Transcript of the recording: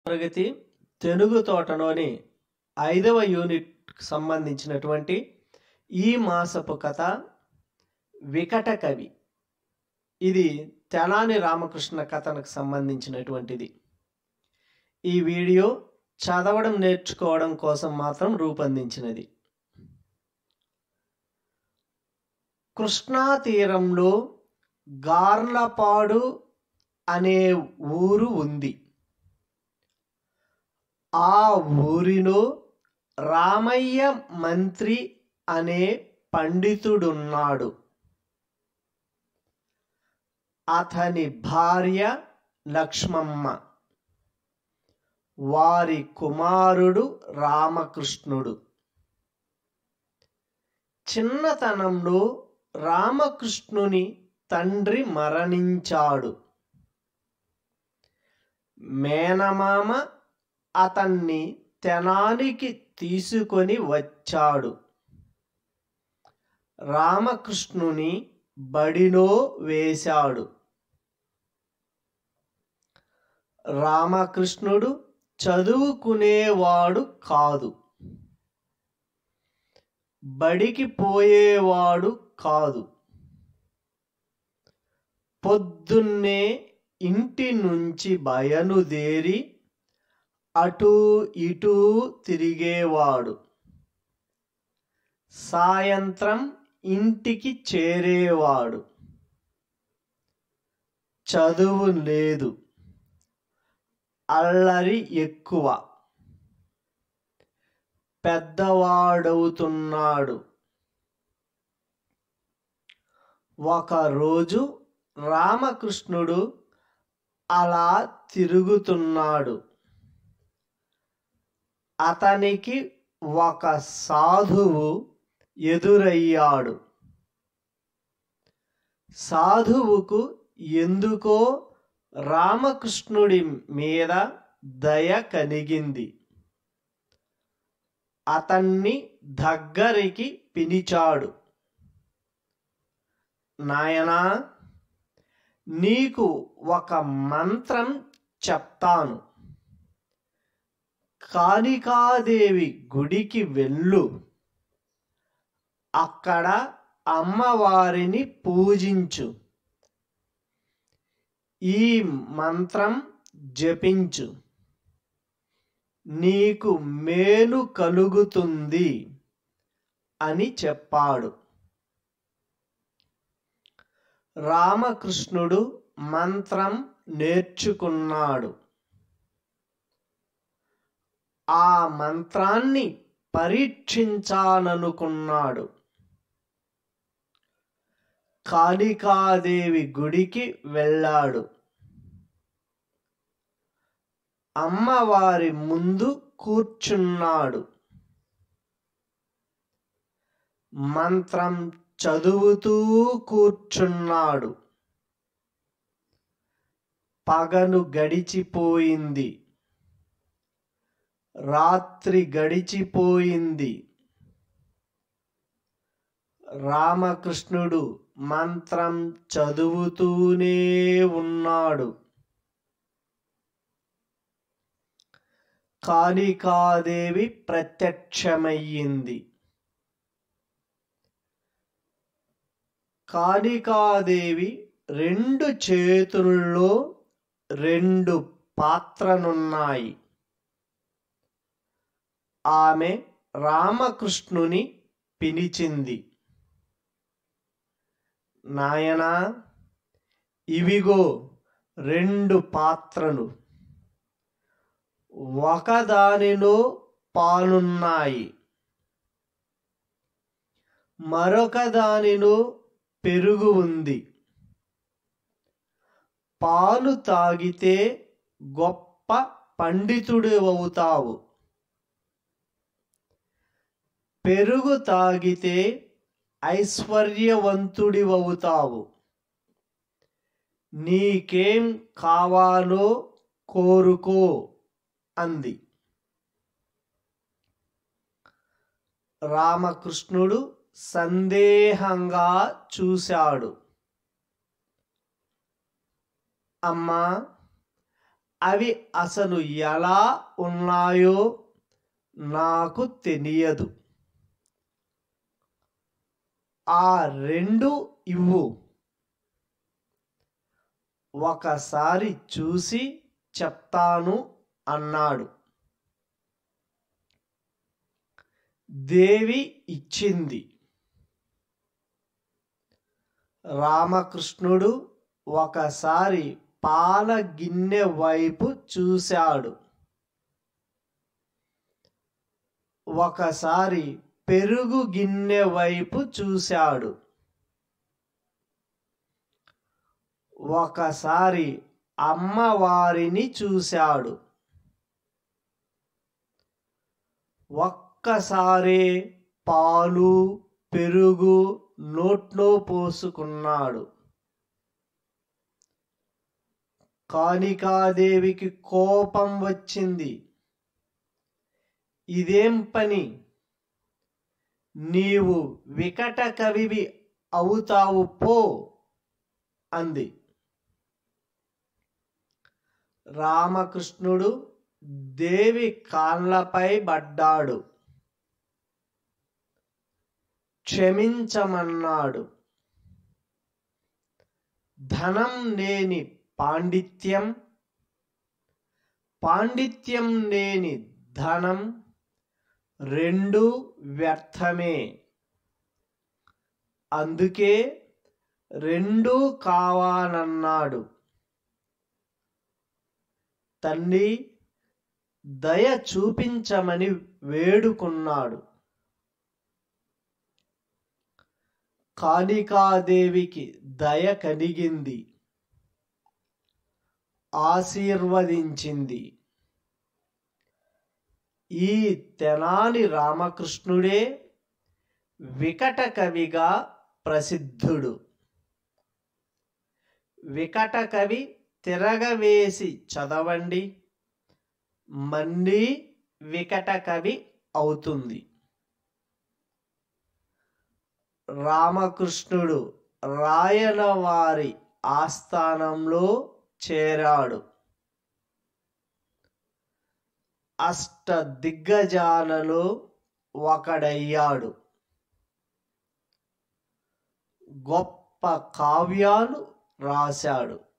తరగతి తెనుగు తోటలోని ఐదవ యూనిట్కి సంబంధించినటువంటి ఈ మాసపు కథ వికట కవి ఇది తెనాలి రామకృష్ణ కథనకు సంబంధించినటువంటిది ఈ వీడియో చదవడం నేర్చుకోవడం కోసం మాత్రం రూపొందించినది కృష్ణా తీరంలో గార్లపాడు అనే ఊరు ఉంది ఆ ఊరిలో రామయ్య మంత్రి అనే పండితుడున్నాడు అతని భార్య లక్ష్మమ్మ వారి కుమారుడు రామకృష్ణుడు చిన్నతనంలో రామకృష్ణుని తండ్రి మరణించాడు మేనమామ అతన్ని తెనానికి తీసుకొని వచ్చాడు రామకృష్ణుని బడిలో వేశాడు రామకృష్ణుడు చదువుకునేవాడు కాదు బడికి పోయేవాడు కాదు పొద్దున్నే ఇంటి నుంచి బయలుదేరి అటూ ఇటూ తిరిగేవాడు సాయంత్రం ఇంటికి చేరేవాడు చదువు లేదు అల్లరి ఎక్కువ పెద్దవాడవుతున్నాడు ఒకరోజు రామకృష్ణుడు అలా తిరుగుతున్నాడు అతనికి ఒక సాధువు ఎదురయ్యాడు సాధువుకు ఎందుకో రామకృష్ణుడి మీద దయ కలిగింది అతన్ని దగ్గరికి పిలిచాడు నాయనా నీకు ఒక మంత్రం చెప్తాను కాళికాదేవి గుడికి వెళ్ళు అక్కడ అమ్మవారిని పూజించు ఈ మంత్రం జపించు నీకు మేలు కలుగుతుంది అని చెప్పాడు రామకృష్ణుడు మంత్రం నేర్చుకున్నాడు ఆ మంత్రాన్ని పరీక్షించాలనుకున్నాడు కాళికాదేవి గుడికి వెళ్ళాడు అమ్మవారి ముందు కూర్చున్నాడు మంత్రం చదువుతూ కూర్చున్నాడు పగలు గడిచిపోయింది రాత్రి గడిచిపోయింది రామకృష్ణుడు మంత్రం చదువుతూనే ఉన్నాడు కాళికాదేవి ప్రత్యక్షమయ్యింది కాళికాదేవి రెండు చేతుల్లో రెండు పాత్రలున్నాయి ఆమె రామకృష్ణుని పిలిచింది నాయనా ఇవిగో రెండు పాత్రలు ఒకదానిలో పాలున్నాయి మరొక దానిలో పెరుగు ఉంది పాలు తాగితే గొప్ప పండితుడు అవుతావు పెరుగు తాగితే ఐశ్వర్యవంతుడివవుతావు నీకేం కావాలో కోరుకో అంది రామకృష్ణుడు సందేహంగా చూశాడు అమ్మా అవి అసలు ఎలా ఉన్నాయో నాకు తెలియదు ఆ రెండు ఇవ్వు ఒకసారి చూసి చెప్తాను అన్నాడు దేవి ఇచ్చింది రామకృష్ణుడు ఒకసారి పాల గిన్నె వైపు చూశాడు ఒకసారి పెరుగు గిన్నె వైపు చూశాడు ఒకసారి అమ్మవారిని చూశాడు ఒక్కసారే పాలు పెరుగు నోట్లో పోసుకున్నాడు కాళికాదేవికి కోపం వచ్చింది ఇదేం పని నీవు వికట కవివి అవుతావు పో అంది రామకృష్ణుడు దేవి కాళ్ళపై పడ్డాడు క్షమించమన్నాడు ధనం లేని పాండిత్యం పాండిత్యం లేని ధనం రెండు వ్యర్థమే అందుకే రెండూ కావాలన్నాడు తల్లి దయ చూపించమని వేడుకున్నాడు కాళికాదేవికి దయ కలిగింది ఆశీర్వదించింది ఈ తెనాలి రామకృష్ణుడే వికట కవిగా ప్రసిద్ధుడు వికట కవి తిరగవేసి చదవండి మళ్ళీ వికట కవి అవుతుంది రామకృష్ణుడు రాయల వారి ఆస్థానంలో చేరాడు అష్ట దిగ్గజాలలో ఒకడయ్యాడు గొప్ప కావ్యాలు రాశాడు